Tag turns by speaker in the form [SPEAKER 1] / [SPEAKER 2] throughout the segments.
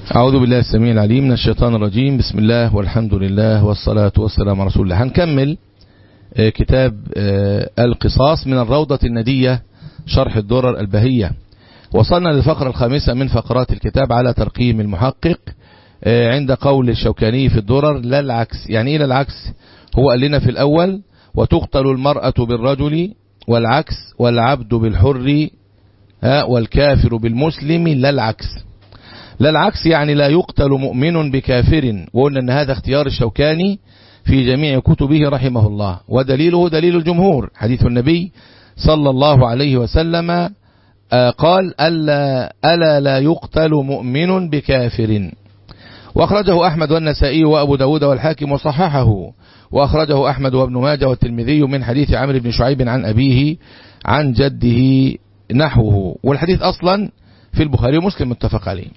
[SPEAKER 1] أعوذ بالله السميع العليم من الشيطان الرجيم بسم الله والحمد لله والصلاة والسلام على رسول الله هنكمل كتاب القصاص من الروضة الندية شرح الدرر البهية وصلنا للفقرة الخامسة من فقرات الكتاب على ترقيم المحقق عند قول الشوكاني في الدرر لا العكس يعني إيه لا العكس هو قال لنا في الأول وتقتل المرأة بالرجل والعكس والعبد بالحر والكافر بالمسلم لا العكس لا العكس يعني لا يقتل مؤمن بكافر وقلنا أن هذا اختيار الشوكاني في جميع كتبه رحمه الله ودليله دليل الجمهور حديث النبي صلى الله عليه وسلم قال ألا, ألا لا يقتل مؤمن بكافر وأخرجه أحمد والنسائي وأبو داود والحاكم وصححه وأخرجه أحمد وابن ماجه والترمذي من حديث عمرو بن شعيب عن أبيه عن جده نحوه والحديث أصلا في البخاري ومسلم متفق عليه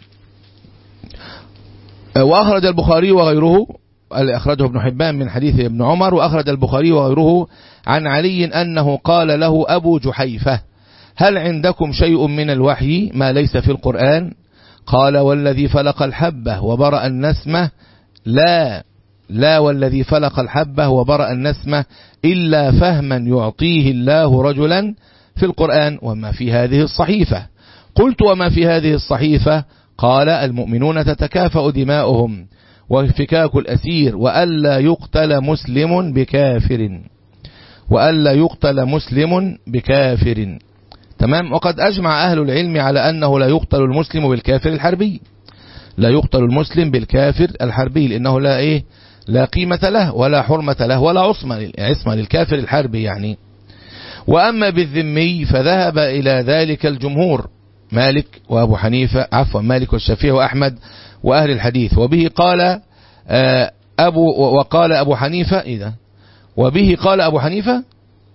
[SPEAKER 1] وأخرج البخاري وغيره أخرجه ابن حبان من حديث ابن عمر وأخرج البخاري وغيره عن علي أنه قال له أبو جحيفة هل عندكم شيء من الوحي ما ليس في القرآن قال والذي فلق الحبة وبرأ النسمة لا لا والذي فلق الحبة وبرأ النسمة إلا فهما يعطيه الله رجلا في القرآن وما في هذه الصحيفة قلت وما في هذه الصحيفة قال المؤمنون تتكافأ دماؤهم وفكاك الأسير وألا يقتل مسلم بكافر وألا يقتل مسلم بكافر تمام وقد أجمع أهل العلم على أنه لا يقتل المسلم بالكافر الحربي لا يقتل المسلم بالكافر الحربي لأنه لا إيه لا قيمة له ولا حرمة له ولا عصمة عصمة للكافر الحربي يعني وأما بالذمي فذهب إلى ذلك الجمهور مالك وأبو حنيفة عفوا مالك والشافعي وأحمد وأهل الحديث وبه قال أبو وقال أبو حنيفة إذا وبه قال أبو حنيفة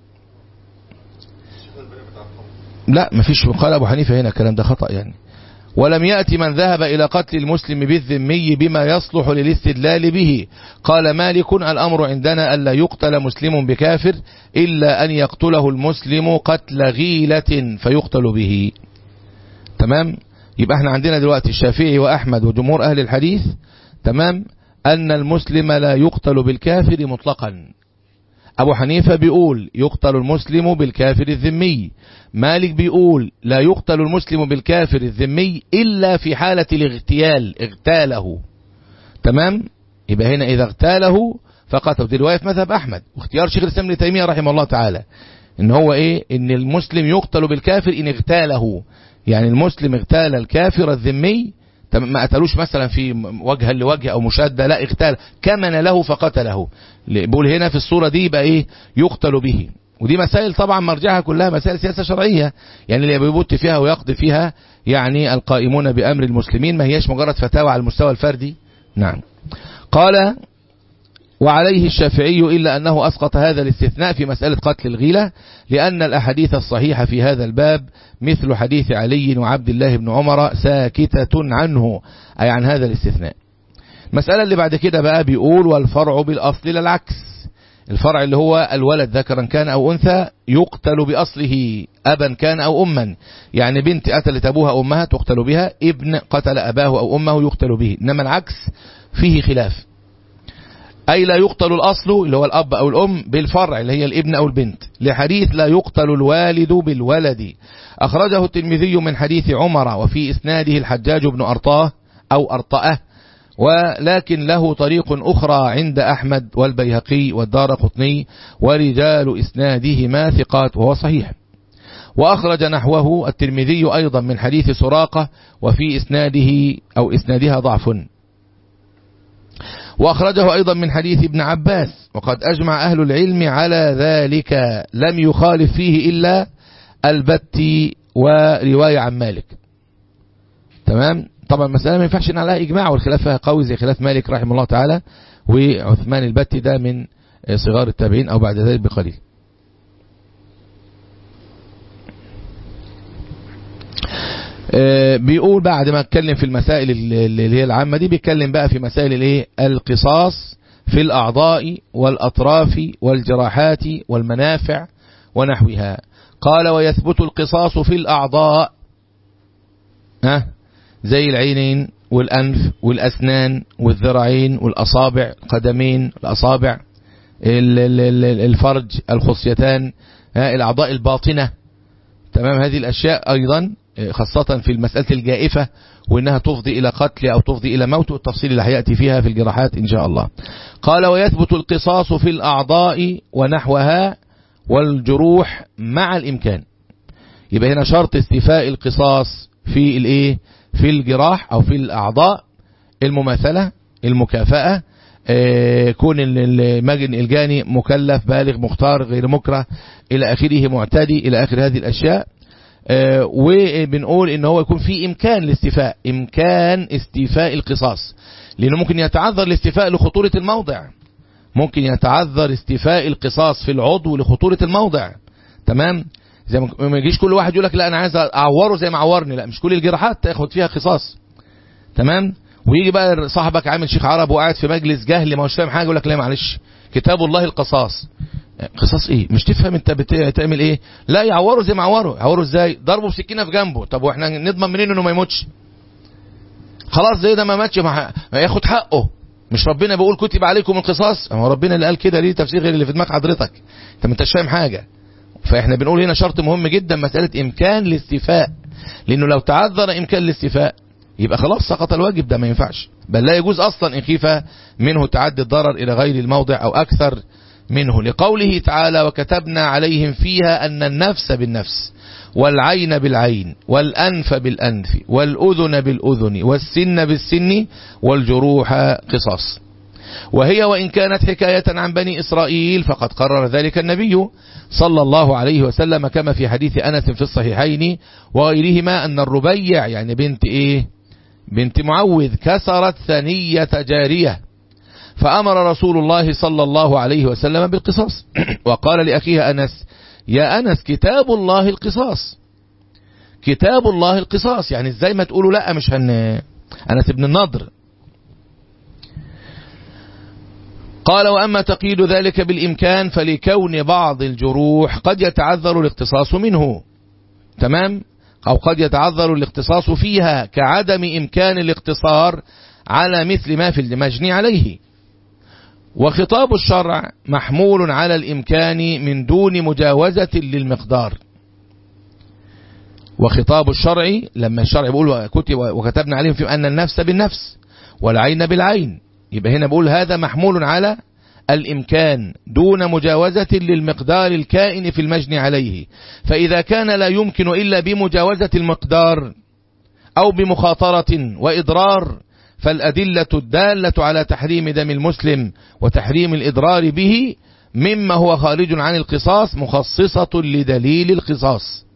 [SPEAKER 1] لا ما فيش قال أبو حنيفة هنا الكلام ده خطأ يعني ولم يأتي من ذهب إلى قتل المسلم بالذمي بما يصلح للاستدلال به قال مالك الأمر عندنا ألا يقتل مسلم بكافر إلا أن يقتله المسلم قتل غيلة فيقتل به تمام يبقى احنا عندنا دلوقتي الشافعي وأحمد وجمهور أهل الحديث تمام أن المسلم لا يقتل بالكافر مطلقا أبو حنيفة بيقول يقتل المسلم بالكافر الذمي مالك بيقول لا يقتل المسلم بالكافر الذمي إلا في حالة الاغتيال اغتاله تمام يبقى هنا إذا اغتاله فقتل دي رواية في مذهب أحمد واختيار شيخ الإسلام ابن تيمية رحمه الله تعالى إن هو إيه إن المسلم يقتل بالكافر إن اغتاله يعني المسلم اغتال الكافر الذمي ما قتلوش مثلا في وجها لوجه او مشادة لا اغتال كمن له فقتله بقول هنا في الصورة دي يبقى ايه يقتل به ودي مسائل طبعا مرجعها كلها مسائل سياسة شرعية يعني اللي بيبط فيها ويقضي فيها يعني القائمون بأمر المسلمين ما هيش مجرد فتاوى على المستوى الفردي نعم قال وعليه الشافعي إلا أنه أسقط هذا الاستثناء في مسألة قتل الغيلة لأن الأحاديث الصحيحة في هذا الباب مثل حديث علي وعبد الله بن عمر ساكتة عنه أي عن هذا الاستثناء المسألة اللي بعد كده بقى بيقول والفرع بالأصل للعكس الفرع اللي هو الولد ذكرا كان أو أنثى يقتل بأصله أبا كان أو أما يعني بنت قتلت أبوها أو أمها تقتل بها ابن قتل أباه أو أمه يقتل به إنما العكس فيه خلاف أي لا يقتل الأصل اللي هو الأب أو الأم بالفرع اللي هي الابن أو البنت لحديث لا يقتل الوالد بالولد أخرجه الترمذي من حديث عمر وفي إسناده الحجاج بن أرطاه أو أرطأه ولكن له طريق أخرى عند أحمد والبيهقي والدار قطني ورجال إسنادهما ثقات وهو صحيح وأخرج نحوه الترمذي أيضا من حديث سراقة وفي إسناده أو إسنادها ضعف وأخرجه أيضا من حديث ابن عباس وقد أجمع أهل العلم على ذلك لم يخالف فيه إلا البتي ورواية عن مالك تمام طبعا المسألة ما ينفعش ان عليها إجماع والخلاف فيها قوي زي خلاف مالك رحمه الله تعالى وعثمان البتي ده من صغار التابعين أو بعد ذلك بقليل بيقول بعد ما اتكلم في المسائل اللي هي العامة دي بيتكلم بقى في مسائل الايه القصاص في الأعضاء والأطراف والجراحات والمنافع ونحوها قال ويثبت القصاص في الأعضاء ها زي العينين والأنف والأسنان والذراعين والأصابع قدمين الأصابع الفرج الخصيتان الأعضاء الباطنة تمام هذه الأشياء أيضا خاصة في المسألة الجائفة وإنها تفضي إلى قتل أو تفضي إلى موت والتفصيل اللي هيأتي فيها في الجراحات إن شاء الله قال ويثبت القصاص في الأعضاء ونحوها والجروح مع الإمكان يبقى هنا شرط استيفاء القصاص في الايه في الجراح او في الاعضاء المماثله المكافاه كون المجن الجاني مكلف بالغ مختار غير مكره الى اخره معتدي الى اخر هذه الاشياء وبنقول ان هو يكون في امكان الاستيفاء امكان استيفاء القصاص لانه ممكن يتعذر الاستيفاء لخطوره الموضع ممكن يتعذر استيفاء القصاص في العضو لخطوره الموضع تمام زي ما يجيش كل واحد يقول لك لا انا عايز اعوره زي ما عورني لا مش كل الجراحات تاخد فيها قصاص تمام ويجي بقى صاحبك عامل شيخ عرب وقاعد في مجلس جهل ما هوش فاهم حاجه يقول لك لا معلش كتاب الله القصاص قصاص ايه مش تفهم انت بتعمل ايه لا يعوره زي ما عوره يعوره ازاي ضربه بسكينه في جنبه طب واحنا نضمن منين انه ما يموتش خلاص زي ده ما ماتش ما ياخد حقه مش ربنا بيقول كتب عليكم القصاص هو ربنا اللي قال كده ليه تفسير غير اللي في دماغ حضرتك انت ما انتش فاهم حاجه فاحنا بنقول هنا شرط مهم جدا مسألة امكان الاستيفاء لانه لو تعذر امكان الاستيفاء يبقى خلاص سقط الواجب ده ما ينفعش بل لا يجوز اصلا ان خيف منه تعدي الضرر الى غير الموضع او اكثر منه لقوله تعالى وكتبنا عليهم فيها ان النفس بالنفس والعين بالعين والانف بالانف والاذن بالاذن والسن بالسن والجروح قصاص وهي وإن كانت حكاية عن بني إسرائيل فقد قرر ذلك النبي صلى الله عليه وسلم كما في حديث أنس في الصحيحين وغيرهما أن الربيع يعني بنت إيه بنت معوذ كسرت ثنية جارية فأمر رسول الله صلى الله عليه وسلم بالقصاص وقال لأخيها أنس يا أنس كتاب الله القصاص كتاب الله القصاص يعني ازاي ما تقولوا لا مش هن أنس بن النضر قال وأما تقييد ذلك بالإمكان فلكون بعض الجروح قد يتعذر الاقتصاص منه تمام أو قد يتعذر الاقتصاص فيها كعدم إمكان الاقتصار على مثل ما في المجني عليه وخطاب الشرع محمول على الإمكان من دون مجاوزة للمقدار وخطاب الشرع لما الشرع بيقول وكتبنا عليهم في أن النفس بالنفس والعين بالعين يبقى هنا بقول هذا محمول على الإمكان دون مجاوزة للمقدار الكائن في المجني عليه فإذا كان لا يمكن إلا بمجاوزة المقدار أو بمخاطرة وإضرار فالأدلة الدالة على تحريم دم المسلم وتحريم الإضرار به مما هو خارج عن القصاص مخصصة لدليل القصاص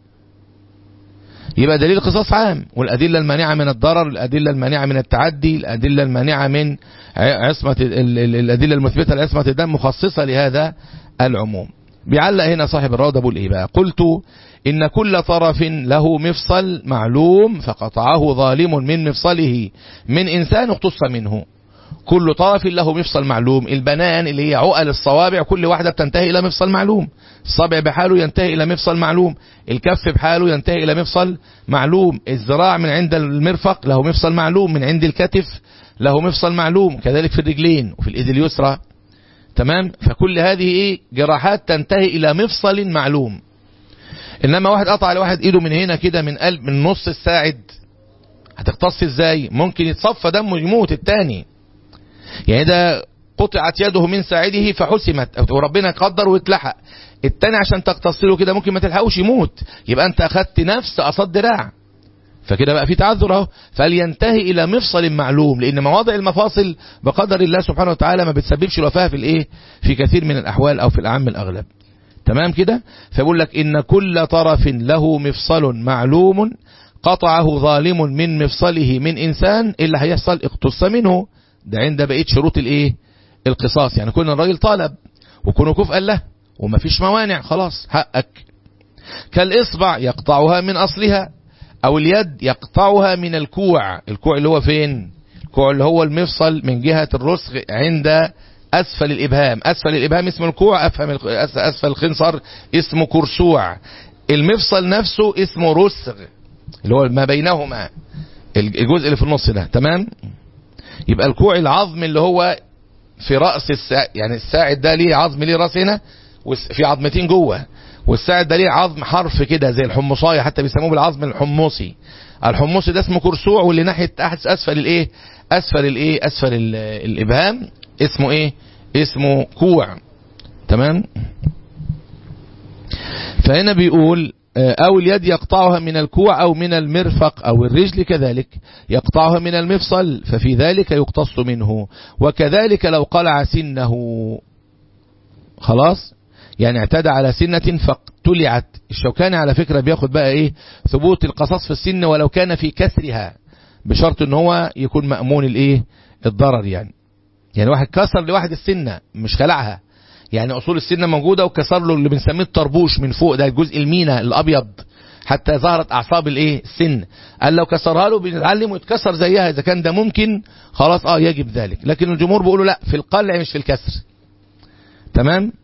[SPEAKER 1] يبقى دليل القصاص عام والأدلة المانعة من الضرر الأدلة المانعة من التعدي الأدلة المانعة من عصمة الأدلة المثبتة لعصمة الدم مخصصة لهذا العموم بيعلق هنا صاحب الروضة بقول إيه بقى قلت إن كل طرف له مفصل معلوم فقطعه ظالم من مفصله من إنسان اقتص منه كل طرف له مفصل معلوم البنان اللي هي عقل الصوابع كل واحدة بتنتهي إلى مفصل معلوم الصبع بحاله ينتهي إلى مفصل معلوم الكف بحاله ينتهي إلى مفصل معلوم الذراع من عند المرفق له مفصل معلوم من عند الكتف له مفصل معلوم كذلك في الرجلين وفي الإيد اليسرى تمام فكل هذه إيه جراحات تنتهي إلى مفصل معلوم إنما واحد قطع لواحد إيده من هنا كده من قلب من نص الساعد هتقتص ازاي ممكن يتصفى دمه يموت التاني يعني ده قطعت يده من ساعده فحسمت وربنا قدر واتلحق التاني عشان تقتصله كده ممكن ما تلحقوش يموت يبقى انت اخدت نفس قصاد دراع فكده بقى في تعذر اهو فلينتهي الى مفصل معلوم لان مواضع المفاصل بقدر الله سبحانه وتعالى ما بتسببش الوفاه في الايه في كثير من الاحوال او في الاعم الاغلب تمام كده فبقول لك ان كل طرف له مفصل معلوم قطعه ظالم من مفصله من انسان اللي هيحصل اقتص منه ده عند بقيه شروط الايه القصاص يعني كون الراجل طالب وكونه كفءا له وما فيش موانع خلاص حقك كالاصبع يقطعها من اصلها او اليد يقطعها من الكوع الكوع اللي هو فين الكوع اللي هو المفصل من جهة الرسغ عند اسفل الابهام اسفل الابهام اسمه الكوع افهم اسفل الخنصر اسمه كرسوع المفصل نفسه اسمه رسغ اللي هو ما بينهما الجزء اللي في النص ده تمام يبقى الكوع العظم اللي هو في رأس الساعد يعني الساعد ده ليه عظم ليه راس هنا وفي عظمتين جوه والساعد ده ليه عظم حرف كده زي الحمصايه حتى بيسموه بالعظم الحمصي الحمصي ده اسمه كرسوع واللي ناحيه تحت اسفل الايه اسفل الايه اسفل ال- الابهام اسمه ايه اسمه كوع تمام فهنا بيقول آه، أو اليد يقطعها من الكوع أو من المرفق أو الرجل كذلك يقطعها من المفصل ففي ذلك يقتص منه وكذلك لو قلع سنه خلاص يعني اعتدى على سنة فاقتلعت الشوكاني على فكرة بياخد بقى ايه ثبوت القصاص في السن ولو كان في كسرها بشرط ان هو يكون مأمون الايه الضرر يعني يعني واحد كسر لواحد السنة مش خلعها يعني اصول السنة موجودة وكسر له اللي بنسميه الطربوش من فوق ده الجزء المينا الابيض حتى ظهرت اعصاب الايه السن قال لو كسرها له بنتعلم ويتكسر زيها اذا كان ده ممكن خلاص اه يجب ذلك لكن الجمهور بيقولوا لا في القلع مش في الكسر تمام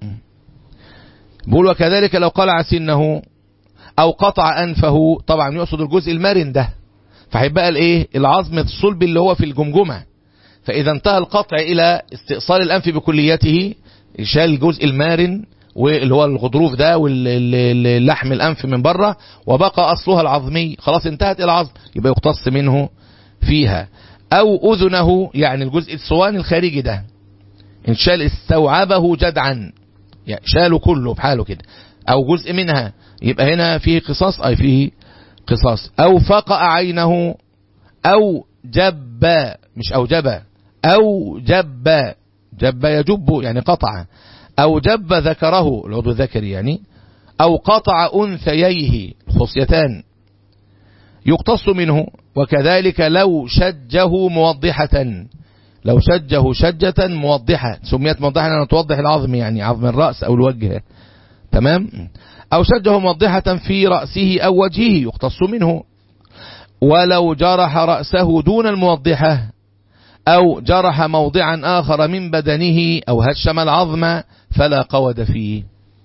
[SPEAKER 1] بيقول وكذلك لو قلع سنه او قطع انفه طبعا يقصد الجزء المرن ده فهيبقى الايه العظم الصلب اللي هو في الجمجمه فاذا انتهى القطع الى استئصال الانف بكليته شال الجزء المارن واللي هو الغضروف ده واللحم الانف من بره وبقى اصلها العظمي خلاص انتهت العظم يبقى يقتص منه فيها او اذنه يعني الجزء الصواني الخارجي ده ان شال استوعبه جدعا يعني شاله كله بحاله كده او جزء منها يبقى هنا فيه قصاص اي فيه قصاص او فقع عينه او جب مش او جب او جب جب يجب يعني قطع او جب ذكره العضو الذكري يعني او قطع انثييه الخصيتان يقتص منه وكذلك لو شجه موضحة لو شجه شجة موضحة سميت موضحة لأنها توضح العظم يعني عظم الرأس أو الوجه تمام أو شجه موضحة في رأسه أو وجهه يقتص منه ولو جرح رأسه دون الموضحة أو جرح موضعا آخر من بدنه أو هشم العظم فلا قود فيه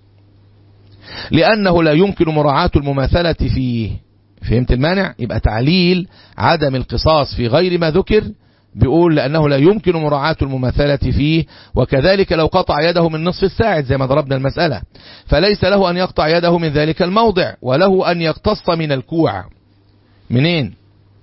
[SPEAKER 1] لأنه لا يمكن مراعاة المماثلة فيه فهمت المانع يبقى تعليل عدم القصاص في غير ما ذكر بيقول لأنه لا يمكن مراعاة المماثلة فيه وكذلك لو قطع يده من نصف الساعد زي ما ضربنا المسألة فليس له أن يقطع يده من ذلك الموضع وله أن يقتص من الكوع منين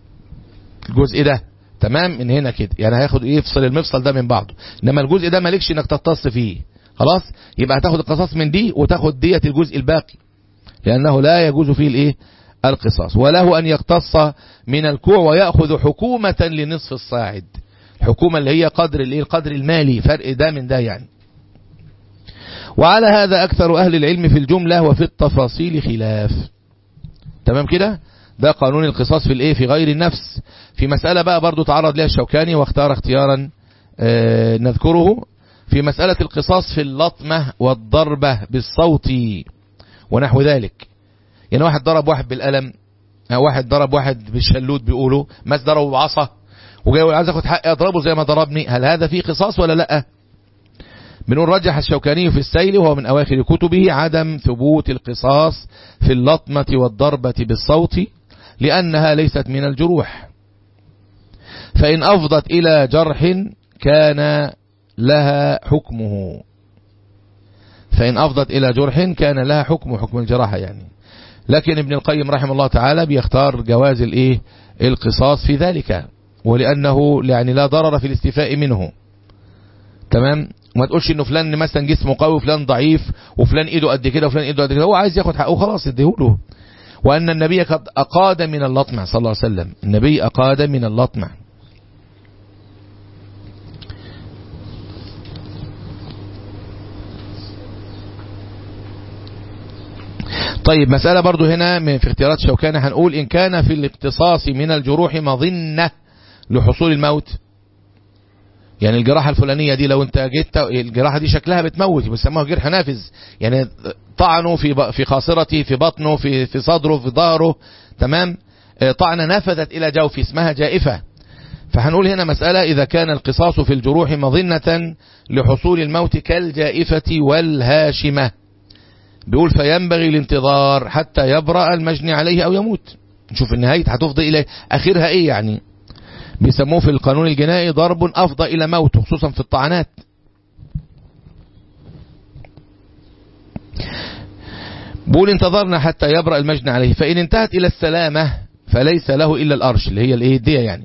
[SPEAKER 1] الجزء ده تمام من هنا كده يعني هياخد يفصل المفصل ده من بعضه انما الجزء ده مالكش انك تقتص فيه خلاص يبقى هتاخد القصاص من دي وتاخد دية الجزء الباقي لأنه لا يجوز فيه الايه القصاص وله أن يقتص من الكوع ويأخذ حكومة لنصف الصاعد الحكومة اللي هي قدر الايه القدر المالي فرق ده من ده يعني وعلى هذا أكثر أهل العلم في الجملة وفي التفاصيل خلاف تمام كده ده قانون القصاص في الايه في غير النفس في مسألة بقى برضو تعرض لها الشوكاني واختار اختيارا آه نذكره في مسألة القصاص في اللطمة والضربة بالصوت ونحو ذلك يعني واحد ضرب واحد بالقلم واحد ضرب واحد بالشلوت بيقولوا ماس ضربه بعصا وجاي يقول عايز اخد حقي اضربه زي ما ضربني هل هذا فيه قصاص ولا لا بنقول رجح الشوكاني في السيل وهو من اواخر كتبه عدم ثبوت القصاص في اللطمة والضربة بالصوت لأنها ليست من الجروح فإن أفضت إلى جرح كان لها حكمه فإن أفضت إلى جرح كان لها حكم حكم الجراحة يعني لكن ابن القيم رحمه الله تعالى بيختار جواز الايه القصاص في ذلك ولأنه يعني لا ضرر في الاستيفاء منه تمام وما تقولش انه فلان مثلا جسمه قوي وفلان ضعيف وفلان ايده قد كده وفلان ايده قد كده هو عايز ياخد حقه خلاص اديهوله وأن النبي قد أقاد من اللطمة صلى الله عليه وسلم النبي أقاد من اللطمة طيب مسألة برضو هنا من في اختيارات شوكانة هنقول إن كان في الاقتصاص من الجروح مظنة لحصول الموت يعني الجراحة الفلانية دي لو انت جيت الجراحة دي شكلها بتموت بيسموها جرح نافذ يعني طعنه في في خاصرته في بطنه في في صدره في ظهره تمام طعنة نفذت إلى جوفه اسمها جائفة فهنقول هنا مسألة إذا كان القصاص في الجروح مظنة لحصول الموت كالجائفة والهاشمة بيقول فينبغي الانتظار حتى يبرأ المجني عليه أو يموت نشوف النهاية هتفضي إلى آخرها إيه يعني بيسموه في القانون الجنائي ضرب أفضى إلى موت خصوصا في الطعنات بقول انتظرنا حتى يبرأ المجنى عليه فإن انتهت إلى السلامة فليس له إلا الأرش اللي هي الإيه الدية يعني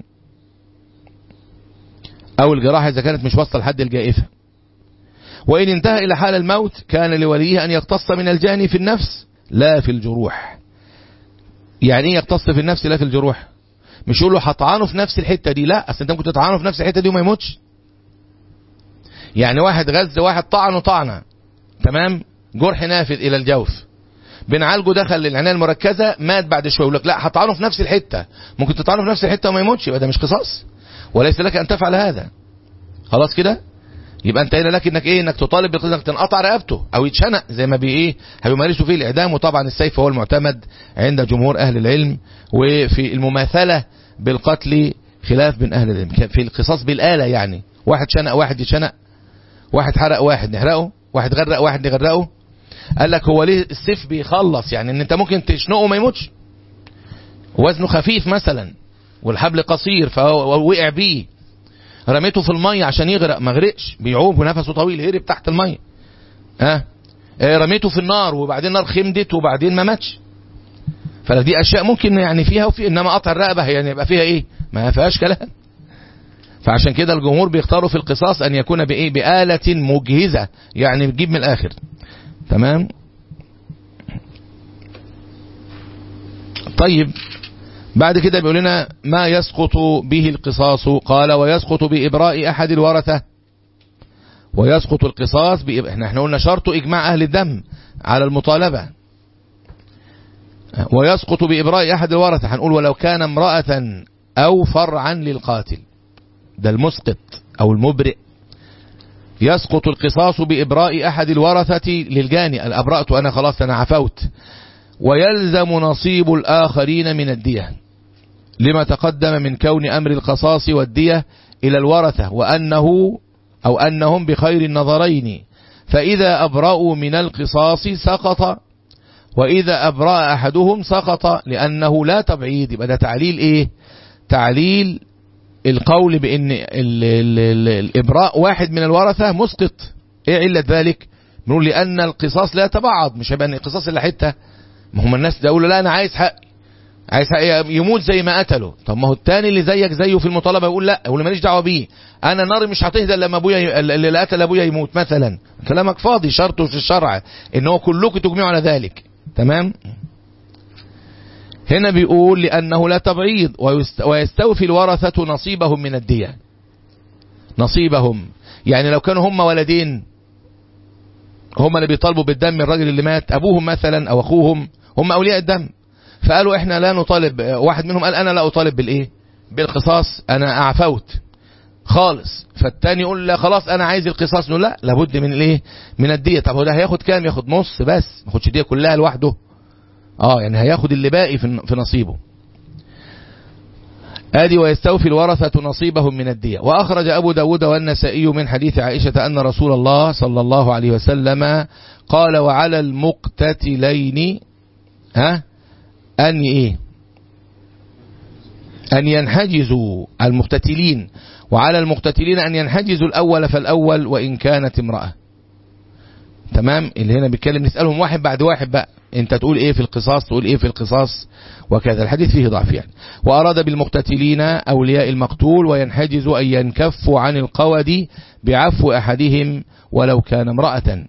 [SPEAKER 1] أو الجراحة إذا كانت مش واصلة لحد الجائفة وإن انتهى إلى حال الموت كان لوليه أن يقتص من الجاني في النفس لا في الجروح يعني ايه يقتص في النفس لا في الجروح مش يقول له هطعنه في نفس الحتة دي لا أصل أنت ممكن تطعنه في نفس الحتة دي وما يموتش يعني واحد غز واحد طعنه طعنة تمام جرح نافذ إلى الجوف بنعالجه دخل العناية المركزة مات بعد شوية يقول لك لا هطعنه في نفس الحتة ممكن تطعنه في نفس الحتة وما يموتش يبقى ده مش قصاص وليس لك أن تفعل هذا خلاص كده يبقى انت هنا لك انك ايه انك تطالب بالقصاص انك تنقطع رقبته او يتشنق زي ما بي ايه هيمارسوا فيه الاعدام وطبعا السيف هو المعتمد عند جمهور اهل العلم وفي المماثله بالقتل خلاف بين اهل العلم في القصاص بالاله يعني واحد شنق واحد يتشنق واحد حرق واحد نحرقه واحد غرق واحد نغرقه قال لك هو ليه السيف بيخلص يعني ان انت ممكن تشنقه ما يموتش وزنه خفيف مثلا والحبل قصير فهو وقع بيه رميته في المية عشان يغرق ما غرقش بيعوم ونفسه طويل هرب تحت المية ها اه رميته في النار وبعدين النار خمدت وبعدين ما ماتش فدي اشياء ممكن يعني فيها وفي انما قطع الرقبه يعني يبقى فيها ايه ما فيهاش كلام فعشان كده الجمهور بيختاروا في القصاص ان يكون بايه بآلة مجهزة يعني بتجيب من الاخر تمام طيب بعد كده بيقول لنا ما يسقط به القصاص قال ويسقط بإبراء أحد الورثة ويسقط القصاص بإب... احنا احنا قلنا شرط إجماع أهل الدم على المطالبة ويسقط بإبراء أحد الورثة هنقول ولو كان امرأة أو فرعا للقاتل ده المسقط أو المبرئ يسقط القصاص بإبراء أحد الورثة للجاني الأبرأت أنا خلاص أنا عفوت ويلزم نصيب الآخرين من الدية لما تقدم من كون أمر القصاص والدية إلى الورثة وأنه أو أنهم بخير النظرين فإذا أبرأوا من القصاص سقط وإذا أبرأ أحدهم سقط لأنه لا تبعيد يبقى ده تعليل إيه تعليل القول بأن ال ال ال الإبراء واحد من الورثة مسقط إيه علة ذلك بنقول لأن القصاص لا يتبعض مش هيبقى القصاص اللي حتة ما هم الناس ده يقولوا لا أنا عايز حق عايز حق يموت زي ما قتله طب ما هو التاني اللي زيك زيه في المطالبة يقول لا يقول ماليش دعوة بيه أنا ناري مش هتهدى لما أبويا اللي قتل أبويا يموت مثلا كلامك فاضي شرطه في الشرع إن هو كلكم تجمعوا على ذلك تمام هنا بيقول لأنه لا تبعيض ويستوفي الورثة نصيبهم من الدية نصيبهم يعني لو كانوا هم ولدين هم اللي بيطالبوا بالدم الراجل اللي مات أبوهم مثلا أو أخوهم هم أولياء الدم فقالوا إحنا لا نطالب واحد منهم قال أنا لا أطالب بالإيه بالقصاص أنا أعفوت خالص فالتاني يقول لا خلاص أنا عايز القصاص نقول لا لابد من الإيه من الدية طب هو ده هياخد كام ياخد نص بس ما ياخدش الدية كلها لوحده اه يعني هياخد اللي باقي في في نصيبه ادي ويستوفي الورثة نصيبهم من الدية واخرج ابو داود والنسائي من حديث عائشة ان رسول الله صلى الله عليه وسلم قال وعلى المقتتلين ها ان ايه ان ينحجزوا المقتتلين وعلى المقتتلين ان ينحجزوا الاول فالاول وان كانت امرأة تمام اللي هنا بيتكلم نسألهم واحد بعد واحد بقى انت تقول ايه في القصاص تقول ايه في القصاص وكذا الحديث فيه ضعف يعني واراد بالمقتتلين اولياء المقتول وينحجزوا ان ينكفوا عن القود بعفو احدهم ولو كان امرأة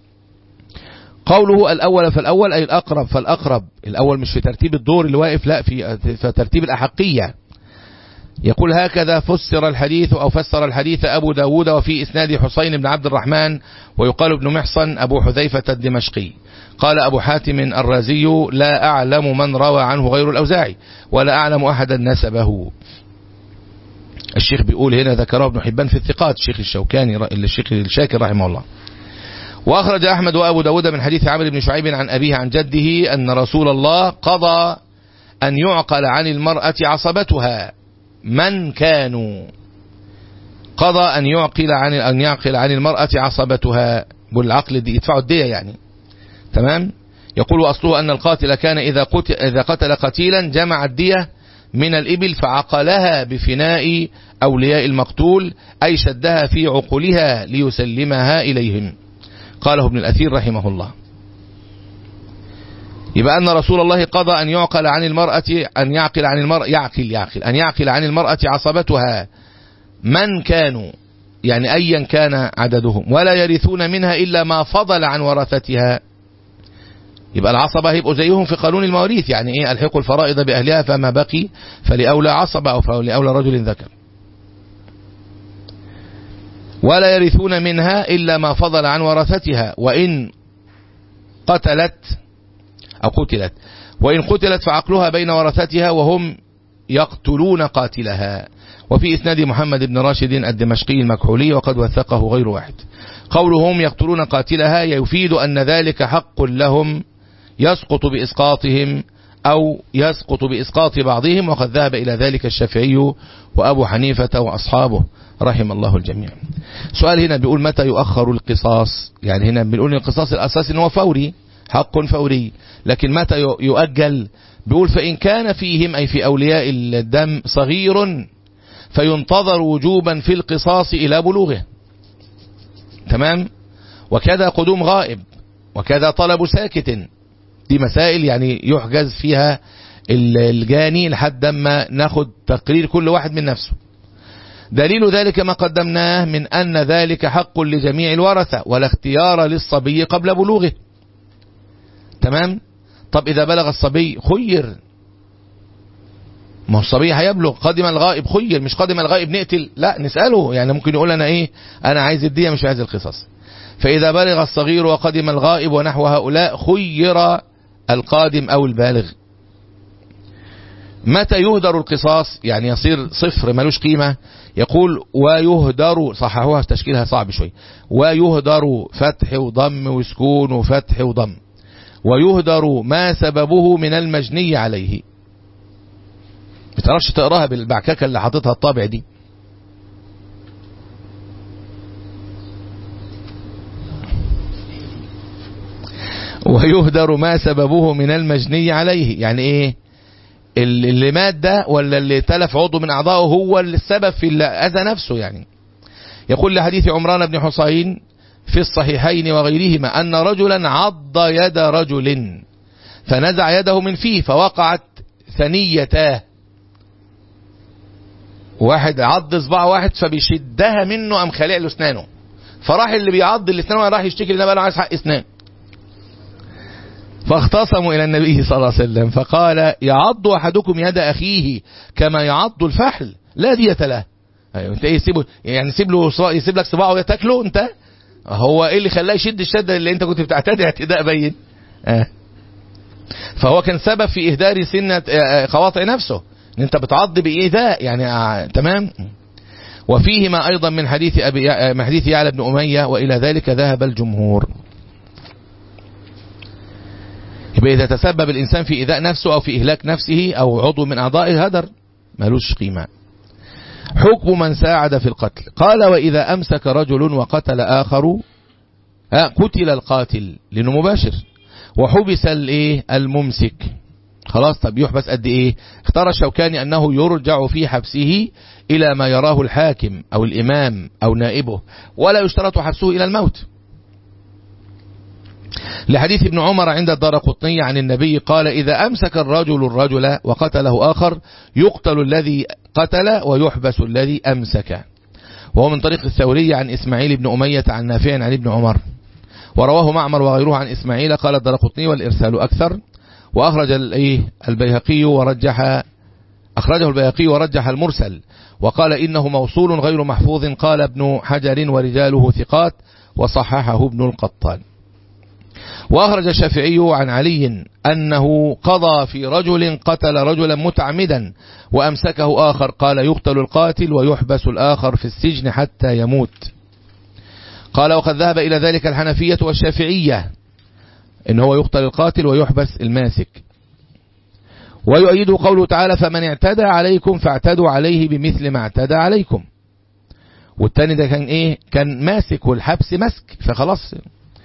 [SPEAKER 1] قوله الاول فالاول اي الاقرب فالاقرب الاول مش في ترتيب الدور اللي واقف لا في, في ترتيب الاحقية يقول هكذا فسر الحديث أو فسر الحديث أبو داود وفي إسناد حسين بن عبد الرحمن ويقال ابن محصن أبو حذيفة الدمشقي قال أبو حاتم الرازي لا أعلم من روى عنه غير الأوزاعي ولا أعلم أحدا نسبه الشيخ بيقول هنا ذكره ابن حبان في الثقات الشيخ الشوكاني الشيخ الشاكر رحمه الله وأخرج أحمد وأبو داود من حديث عمرو بن شعيب عن أبيه عن جده أن رسول الله قضى أن يعقل عن المرأة عصبتها من كانوا قضى أن يعقل عن أن يعقل عن المرأة عصبتها بالعقل دي يدفعوا الدية يعني تمام يقول وأصله أن القاتل كان إذا قتل, إذا قتل قتيلا جمع الدية من الإبل فعقلها بفناء أولياء المقتول أي شدها في عقلها ليسلمها إليهم قاله ابن الأثير رحمه الله يبقى أن رسول الله قضى أن يعقل عن المرأة أن يعقل عن المرأة يعقل يعقل أن يعقل عن المرأة عصبتها من كانوا يعني أيا كان عددهم ولا يرثون منها إلا ما فضل عن ورثتها يبقى العصبة هيبقوا زيهم في قانون المواريث يعني ايه الحقوا الفرائض بأهلها فما بقي فلأولى عصبة أو فلأولى رجل ذكر ولا يرثون منها إلا ما فضل عن ورثتها وإن قتلت أو قتلت وإن قتلت فعقلها بين ورثتها وهم يقتلون قاتلها وفي إسناد محمد بن راشد الدمشقي المكحولي وقد وثقه غير واحد قولهم يقتلون قاتلها يفيد أن ذلك حق لهم يسقط بإسقاطهم أو يسقط بإسقاط بعضهم وقد ذهب إلى ذلك الشافعي وأبو حنيفة وأصحابه رحم الله الجميع سؤال هنا بيقول متى يؤخر القصاص يعني هنا بنقول القصاص الأساسي هو فوري حق فوري لكن متى يؤجل بيقول فإن كان فيهم أي في أولياء الدم صغير فينتظر وجوبا في القصاص إلى بلوغه تمام وكذا قدوم غائب وكذا طلب ساكت دي مسائل يعني يحجز فيها الجاني لحد ما ناخد تقرير كل واحد من نفسه دليل ذلك ما قدمناه من أن ذلك حق لجميع الورثة ولا اختيار للصبي قبل بلوغه تمام طب إذا بلغ الصبي خير ما هو الصبي هيبلغ قدم الغائب خير مش قدم الغائب نقتل لا نسأله يعني ممكن يقول أنا إيه أنا عايز الدية مش عايز القصص فإذا بلغ الصغير وقدم الغائب ونحو هؤلاء خير القادم أو البالغ متى يهدر القصاص يعني يصير صفر ملوش قيمة يقول ويهدر صححوها تشكيلها صعب شوي ويهدر فتح وضم وسكون وفتح وضم ويهدر ما سببه من المجني عليه بتعرفش تقراها بالبعكاكة اللي حاططها الطابع دي ويهدر ما سببه من المجني عليه يعني ايه اللي مات ده ولا اللي تلف عضو من اعضائه هو السبب في اللي اذى نفسه يعني يقول لحديث عمران بن حصين في الصحيحين وغيرهما ان رجلا عض يد رجل فنزع يده من فيه فوقعت ثنيتاه واحد عض صباع واحد فبيشدها منه قام خالع له اسنانه فراح اللي بيعض الاسنان راح يشتكي لنا بقى عايز حق اسنان فاختصموا إلى النبي صلى الله عليه وسلم فقال يعض أحدكم يد أخيه كما يعض الفحل لا دية له أيوة انت ايه سيبه يعني سيب له يسيب لك صباعه تاكله انت هو ايه اللي خلاه يشد الشده اللي انت كنت بتعتدي اعتداء بين آه. فهو كان سبب في اهدار سنه قواطع نفسه ان انت بتعض بايذاء يعني آه. تمام وفيهما ايضا من حديث ابي من حديث يعلى بن اميه والى ذلك ذهب الجمهور يبقى إذا تسبب الإنسان في إيذاء نفسه أو في إهلاك نفسه أو عضو من أعضائه هدر ملوش قيمة حكم من ساعد في القتل قال وإذا أمسك رجل وقتل آخر قتل القاتل لأنه مباشر وحبس الايه الممسك خلاص طب يحبس قد ايه اختار الشوكاني انه يرجع في حبسه الى ما يراه الحاكم او الامام او نائبه ولا يشترط حبسه الى الموت لحديث ابن عمر عند الدار قطني عن النبي قال إذا أمسك الرجل الرجل وقتله آخر يقتل الذي قتل ويحبس الذي أمسك وهو من طريق الثوري عن إسماعيل بن أمية عن نافع عن ابن عمر ورواه معمر وغيره عن إسماعيل قال الدار قطني والإرسال أكثر وأخرج البيهقي ورجح أخرجه البيهقي ورجح المرسل وقال إنه موصول غير محفوظ قال ابن حجر ورجاله ثقات وصححه ابن القطان وأخرج الشافعي عن علي أنه قضى في رجل قتل رجلا متعمدا وأمسكه آخر قال يقتل القاتل ويحبس الآخر في السجن حتى يموت قال وقد ذهب إلى ذلك الحنفية والشافعية إن هو يقتل القاتل ويحبس الماسك ويؤيد قوله تعالى فمن اعتدى عليكم فاعتدوا عليه بمثل ما اعتدى عليكم والتاني ده كان ايه كان ماسك والحبس مسك فخلاص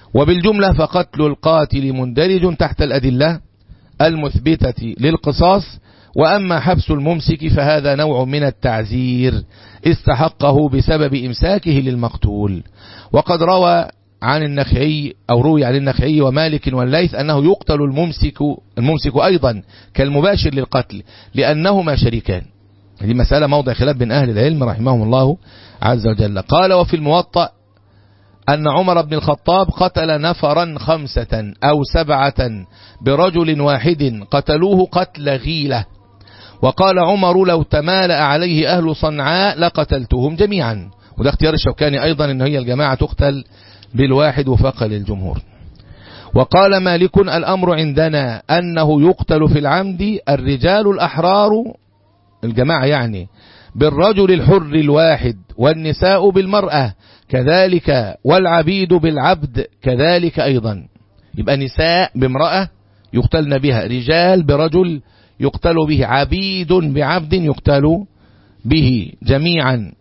[SPEAKER 1] وبالجملة فقتل القاتل مندرج تحت الأدلة المثبتة للقصاص وأما حبس الممسك فهذا نوع من التعزير استحقه بسبب إمساكه للمقتول وقد روى عن النخعي أو روي عن النخعي ومالك والليث أنه يقتل الممسك الممسك أيضا كالمباشر للقتل لأنهما شريكان هذه مسألة موضع خلاف بين أهل العلم رحمهم الله عز وجل قال وفي الموطأ أن عمر بن الخطاب قتل نفرا خمسة أو سبعة برجل واحد قتلوه قتل غيلة وقال عمر لو تمالأ عليه أهل صنعاء لقتلتهم جميعا وده اختيار الشوكاني أيضا أن هي الجماعة تقتل بالواحد وفق للجمهور وقال مالك الأمر عندنا أنه يقتل في العمد الرجال الأحرار الجماعة يعني بالرجل الحر الواحد والنساء بالمرأة كذلك والعبيد بالعبد كذلك أيضا يبقى نساء بامرأة يقتلن بها رجال برجل يقتل به عبيد بعبد يقتل به جميعا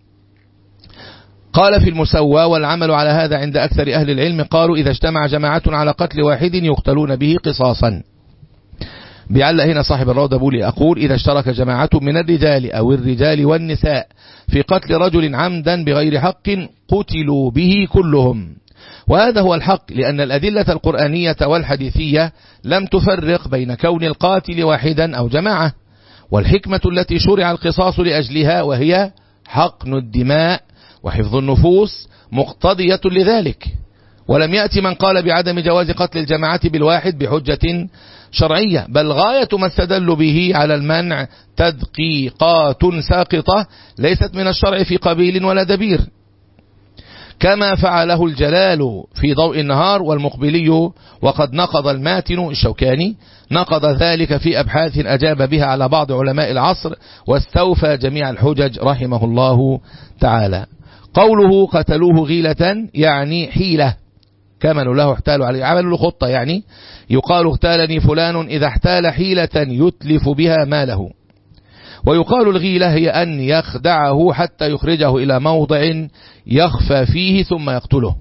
[SPEAKER 1] قال في المسوى والعمل على هذا عند أكثر أهل العلم قالوا إذا اجتمع جماعة على قتل واحد يقتلون به قصاصا بيعلق هنا صاحب الروضة بولي أقول إذا اشترك جماعة من الرجال أو الرجال والنساء في قتل رجل عمدا بغير حق قتلوا به كلهم وهذا هو الحق لأن الأدلة القرآنية والحديثية لم تفرق بين كون القاتل واحدا أو جماعة والحكمة التي شرع القصاص لأجلها وهي حقن الدماء وحفظ النفوس مقتضية لذلك ولم يأتي من قال بعدم جواز قتل الجماعة بالواحد بحجة شرعية بل غاية ما استدل به على المنع تدقيقات ساقطة ليست من الشرع في قبيل ولا دبير كما فعله الجلال في ضوء النهار والمقبلي وقد نقض الماتن الشوكاني نقض ذلك في أبحاث أجاب بها على بعض علماء العصر واستوفى جميع الحجج رحمه الله تعالى قوله قتلوه غيلة يعني حيلة كمنوا له احتالوا عليه عملوا له خطة يعني يقال اغتالني فلان إذا احتال حيلة يتلف بها ماله ويقال الغيلة هي أن يخدعه حتى يخرجه إلى موضع يخفى فيه ثم يقتله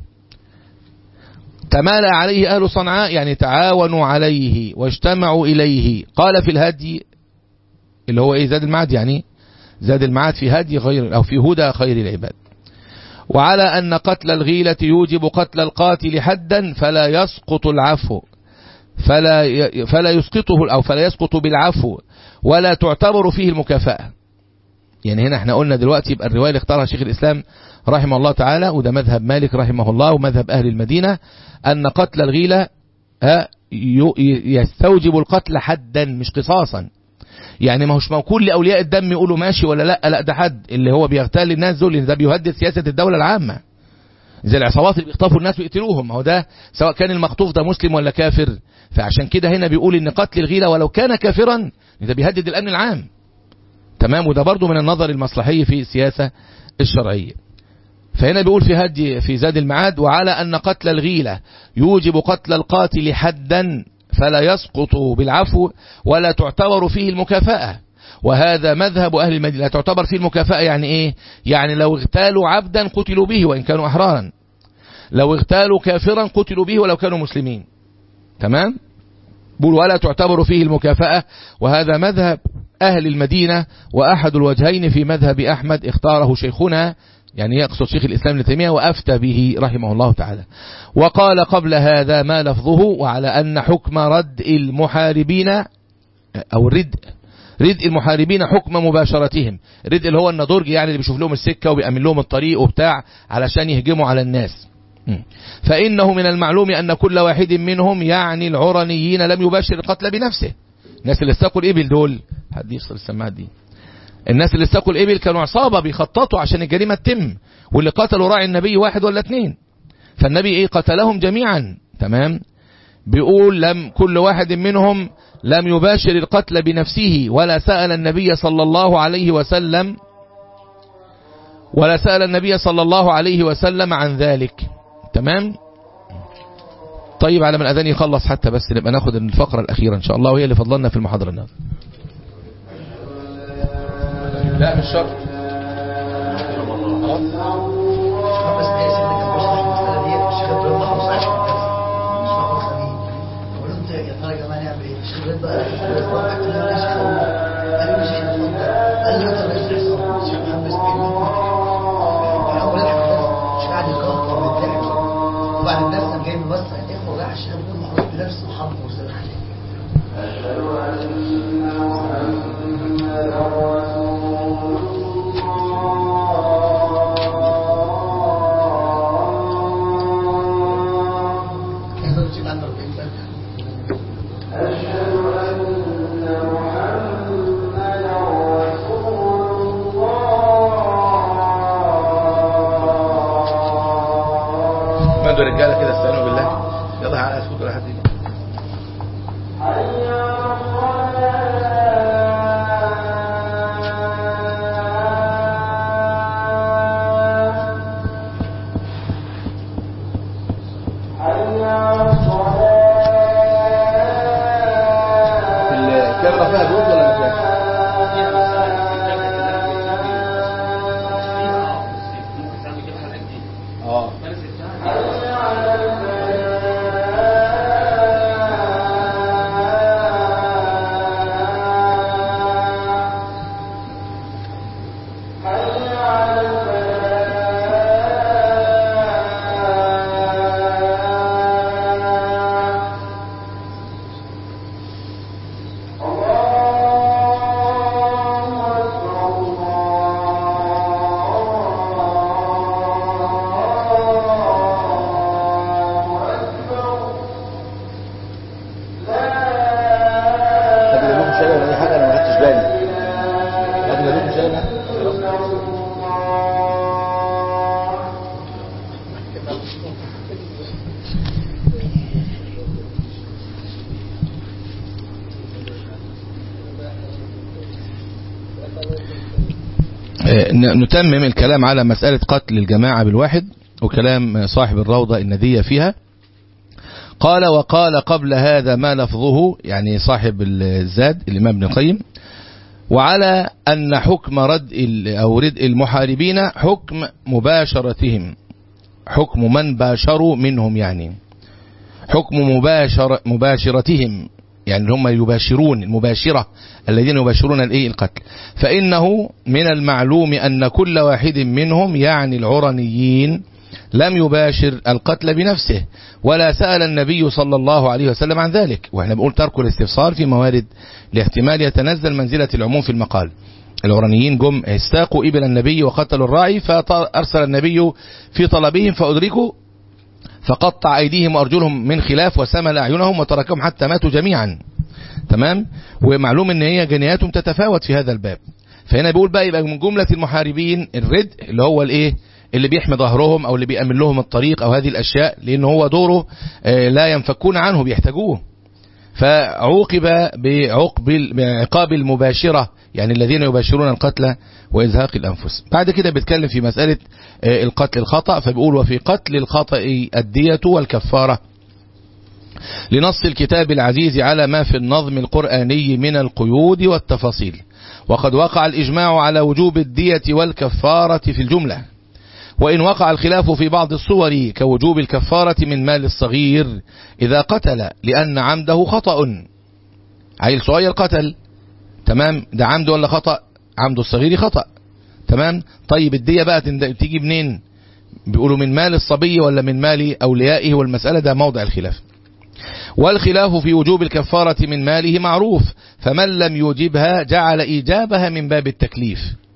[SPEAKER 1] تمالى عليه أهل صنعاء يعني تعاونوا عليه واجتمعوا إليه قال في الهدي اللي هو إيه زاد المعاد يعني زاد المعاد في هدي غير أو في هدى خير العباد وعلى أن قتل الغيلة يوجب قتل القاتل حدا فلا يسقط العفو فلا فلا يسقطه أو فلا يسقط بالعفو ولا تعتبر فيه المكافأة يعني هنا احنا قلنا دلوقتي يبقى الرواية اللي اختارها شيخ الإسلام رحمه الله تعالى وده مذهب مالك رحمه الله ومذهب أهل المدينة أن قتل الغيلة يستوجب القتل حدا مش قصاصا يعني ما هوش موكول لأولياء الدم يقولوا ماشي ولا لا لا ده حد اللي هو بيغتال الناس دول ده بيهدد سياسة الدولة العامة زي العصابات اللي بيخطفوا الناس ويقتلوهم ما هو ده سواء كان المخطوف ده مسلم ولا كافر فعشان كده هنا بيقول ان قتل الغيلة ولو كان كافرا ده بيهدد الامن العام تمام وده برضو من النظر المصلحي في السياسة الشرعية فهنا بيقول في هدي في زاد المعاد وعلى أن قتل الغيلة يوجب قتل القاتل حدا فلا يسقط بالعفو ولا تعتبر فيه المكافأة وهذا مذهب أهل المدينة لا تعتبر فيه المكافأة يعني إيه يعني لو اغتالوا عبدا قتلوا به وإن كانوا أحرارا لو اغتالوا كافرا قتلوا به ولو كانوا مسلمين تمام بول ولا تعتبر فيه المكافأة وهذا مذهب أهل المدينة وأحد الوجهين في مذهب أحمد اختاره شيخنا يعني يقصد شيخ الإسلام ابن تيمية وأفتى به رحمه الله تعالى وقال قبل هذا ما لفظه وعلى أن حكم رد المحاربين أو الرد ردء المحاربين حكم مباشرتهم الردء اللي هو النضرج يعني اللي بيشوف لهم السكة وبيأمن لهم الطريق وبتاع علشان يهجموا على الناس فإنه من المعلوم أن كل واحد منهم يعني العرنيين لم يباشر القتل بنفسه الناس اللي استقوا الإبل دول حد يفصل السماعات دي الناس اللي استقوا الإبل كانوا عصابة بيخططوا عشان الجريمة تتم واللي قتلوا راعي النبي واحد ولا اتنين فالنبي ايه قتلهم جميعا تمام بيقول لم كل واحد منهم لم يباشر القتل بنفسه ولا سأل النبي صلى الله عليه وسلم ولا سأل النبي صلى الله عليه وسلم عن ذلك تمام طيب على ما الأذان يخلص حتى بس نبقى ناخد الفقرة الأخيرة إن شاء الله وهي اللي فضلنا في المحاضرة النهارده لا مش شرط
[SPEAKER 2] خمس دقايق سيدنا كان بيشرح المسألة دي الشيخ عبد الله حافظ لغايه بقى وقعت له يا شيخ قال له مش اتفضل قال له انت رئيس الحصان الشيخ محمد اسماعيل اول حاجه مش قاعد يكهكر من الضحك وبعد الدرس قام جاي مبصر على الاخوه راح الشيخ بيقول محمود بنفسه محمد وسلم عليه كان بتجيب عنده 40 سنه
[SPEAKER 1] مادوا رجاله كده استعينوا بالله يلا على اسكت ولا حد يجي. الكاميرا فيها دود ولا ما فيهاش؟ اه طب لكم شاي ولا اي حاجه انا ما خدتش بالي طب لكم شاي ولا آه، ن- نتمم الكلام على مسألة قتل الجماعة بالواحد وكلام صاحب الروضة الندية فيها قال وقال قبل هذا ما لفظه يعني صاحب الزاد الإمام ابن القيم وعلى أن حكم رد ال- أو ردء المحاربين حكم مباشرتهم حكم من باشروا منهم يعني حكم مباشر مباشرتهم يعني هم يباشرون المباشرة الذين يباشرون الايه القتل فإنه من المعلوم أن كل واحد منهم يعني العرنيين لم يباشر القتل بنفسه ولا سأل النبي صلى الله عليه وسلم عن ذلك واحنا بنقول ترك الاستفسار في موارد لاحتمال يتنزل منزلة العموم في المقال العرنيين جم استاقوا إبل النبي وقتلوا الراعي فأرسل النبي في طلبهم فأدركوا فقطع أيديهم وأرجلهم من خلاف وسمل أعينهم وتركهم حتى ماتوا جميعا تمام ومعلوم ان هي جناياتهم تتفاوت في هذا الباب فهنا بيقول بقى يبقى من جملة المحاربين الرد اللي هو الايه اللي بيحمي ظهرهم او اللي بيأمن لهم الطريق او هذه الاشياء لان هو دوره آه، لا ينفكون عنه بيحتاجوه فعوقب بعقب بعقاب المباشرة يعني الذين يباشرون القتل وإزهاق الأنفس بعد كده بيتكلم في مسألة آه، القتل الخطأ فبيقول وفي قتل الخطأ الدية والكفارة لنص الكتاب العزيز على ما في النظم القرآني من القيود والتفاصيل وقد وقع الإجماع على وجوب الدية والكفارة في الجملة وإن وقع الخلاف في بعض الصور كوجوب الكفارة من مال الصغير إذا قتل لأن عمده خطأ عيل صغير قتل تمام ده عمد ولا خطأ عمد الصغير خطأ تمام طيب الدية بقى تند- تيجي منين بيقولوا من مال الصبي ولا من مال أوليائه والمسألة ده موضع الخلاف والخلاف في وجوب الكفارة من ماله معروف فمن لم يوجبها جعل إيجابها من باب التكليف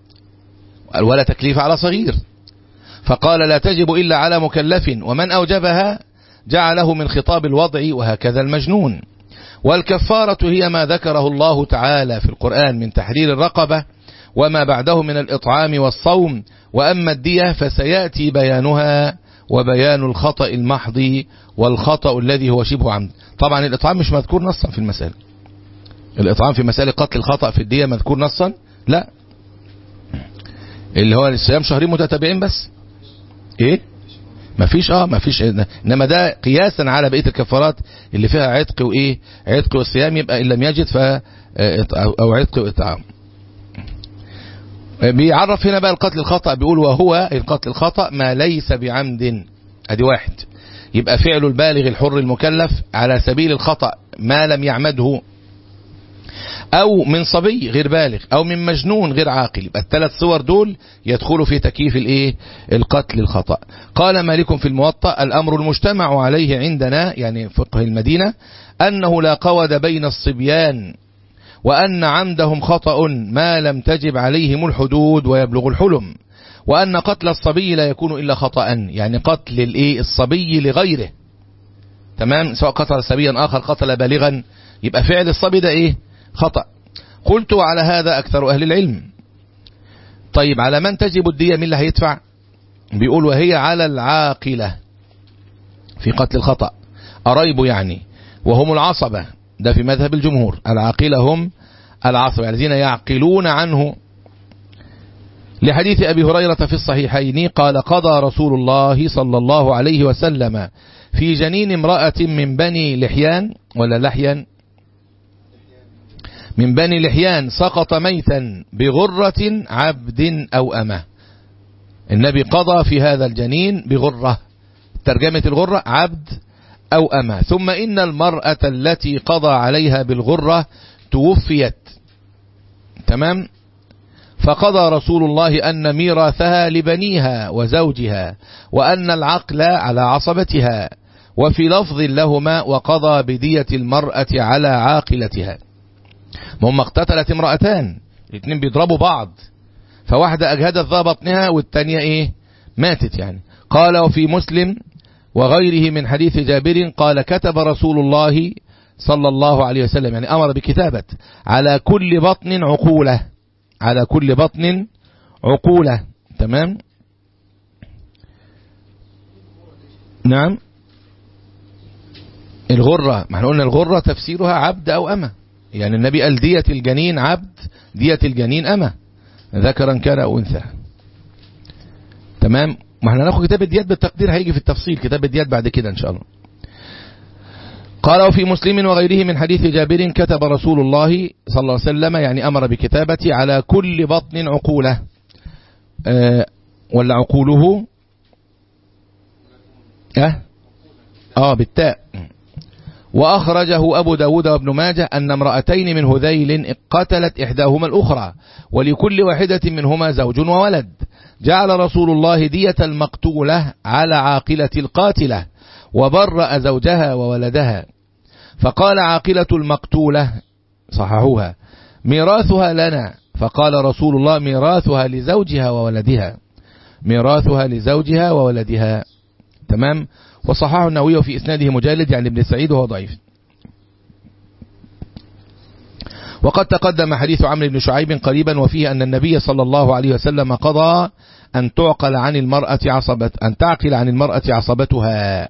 [SPEAKER 1] ولا تكليف على صغير فقال لا تجب إلا على مكلف ومن أوجبها جعله من خطاب الوضع وهكذا المجنون والكفارة هي ما ذكره الله تعالى في القرآن من تحرير الرقبة وما بعده من الإطعام والصوم وأما الدية فسيأتي بيانها وبيان الخطأ المحض والخطأ الذي هو شبه عمد طبعا الإطعام مش مذكور نصا في المسألة الإطعام في مسألة قتل الخطأ في الدية مذكور نصا لا اللي هو الصيام شهرين متتابعين بس ايه مفيش اه مفيش انما ده قياسا على بقيه الكفارات اللي فيها عتق وايه عتق والصيام يبقى ان لم يجد ف او عتق واطعام بيعرف هنا بقى القتل الخطأ بيقول وهو القتل الخطأ ما ليس بعمد ادي واحد يبقى فعل البالغ الحر المكلف على سبيل الخطأ ما لم يعمده أو من صبي غير بالغ أو من مجنون غير عاقل يبقى الثلاث صور دول يدخلوا في تكييف الايه القتل الخطأ قال مالك في الموطأ الأمر المجتمع عليه عندنا يعني فقه المدينة أنه لا قود بين الصبيان وأن عمدهم خطأ ما لم تجب عليهم الحدود ويبلغ الحلم وأن قتل الصبي لا يكون إلا خطأ يعني قتل الايه الصبي لغيره تمام سواء قتل صبيا آخر قتل بالغا يبقى فعل الصبي ده ايه خطأ قلت على هذا أكثر أهل العلم طيب على من تجب الدية من اللي هيدفع بيقول وهي على العاقلة في قتل الخطأ قرايبه يعني وهم العصبة ده في مذهب الجمهور العاقلة هم العصبة الذين يعقلون عنه لحديث أبي هريرة في الصحيحين قال قضى رسول الله صلى الله عليه وسلم في جنين امرأة من بني لحيان ولا لحيان من بني لحيان سقط ميتا بغرة عبد أو أمه النبي قضى في هذا الجنين بغرة ترجمة الغرة عبد أو أمه ثم إن المرأة التي قضى عليها بالغرة توفيت تمام فقضى رسول الله أن ميراثها لبنيها وزوجها وأن العقل على عصبتها وفي لفظ لهما وقضى بدية المرأة على عاقلتها هم اقتتلت امرأتان الاثنين بيضربوا بعض فواحدة أجهدت ذا بطنها والتانية ايه ماتت يعني قال وفي مسلم وغيره من حديث جابر قال كتب رسول الله صلى الله عليه وسلم يعني أمر بكتابة على كل بطن عقولة على كل بطن عقولة تمام نعم الغرة ما احنا قلنا الغرة تفسيرها عبد أو أمة يعني النبي قال دية الجنين عبد دية الجنين أمة ذكرا كان أو أنثى تمام ما احنا هناخد كتاب الديات بالتقدير هيجي في التفصيل كتاب الديات بعد كده إن شاء الله قال وفي مسلم وغيره من حديث جابر كتب رسول الله صلى الله عليه وسلم يعني أمر بكتابة على كل بطن عقولة أه ولا عقوله أه, آه بالتاء وأخرجه أبو داود وابن ماجه أن امرأتين من هذيل قتلت إحداهما الأخرى ولكل واحدة منهما زوج وولد جعل رسول الله دية المقتولة على عاقلة القاتلة وبرأ زوجها وولدها فقال عاقلة المقتولة صححوها ميراثها لنا فقال رسول الله ميراثها لزوجها وولدها ميراثها لزوجها وولدها تمام وصححه النووي في إسناده مجالد يعني ابن سعيد وهو ضعيف وقد تقدم حديث عمرو بن شعيب قريبا وفيه أن النبي صلى الله عليه وسلم قضى أن تعقل عن المرأة عصبة أن تعقل عن المرأة عصبتها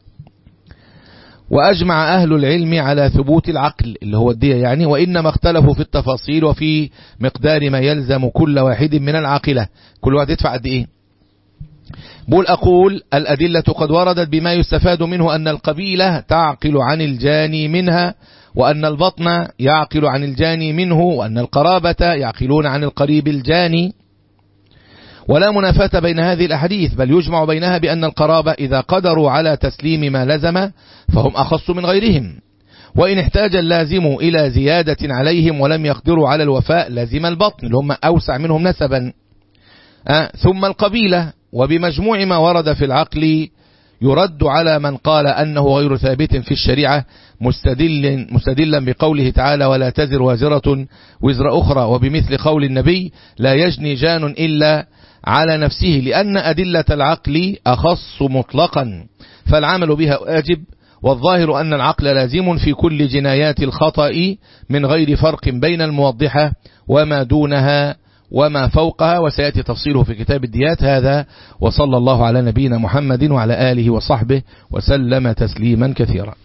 [SPEAKER 1] وأجمع أهل العلم على ثبوت العقل اللي هو الدية يعني وإنما اختلفوا في التفاصيل وفي مقدار ما يلزم كل واحد من العاقلة كل واحد يدفع قد إيه بقول أقول الأدلة قد وردت بما يستفاد منه أن القبيلة تعقل عن الجاني منها وأن البطن يعقل عن الجاني منه وأن القرابة يعقلون عن القريب الجاني ولا منافاة بين هذه الأحاديث بل يجمع بينها بأن القرابة إذا قدروا على تسليم ما لزم فهم أخص من غيرهم وإن احتاج اللازم إلى زيادة عليهم ولم يقدروا على الوفاء لازم البطن اللي هم أوسع منهم نسبا أه ثم القبيلة وبمجموع ما ورد في العقل يرد على من قال أنه غير ثابت في الشريعة مستدل مستدلا بقوله تعالى ولا تزر وازرة وزر أخرى وبمثل قول النبي لا يجني جان إلا على نفسه لأن أدلة العقل أخص مطلقا فالعمل بها واجب والظاهر أن العقل لازم في كل جنايات الخطأ من غير فرق بين الموضحة وما دونها وما فوقها وسيأتي تفصيله في كتاب الديات هذا وصلى الله على نبينا محمد وعلى آله وصحبه وسلم تسليما كثيرا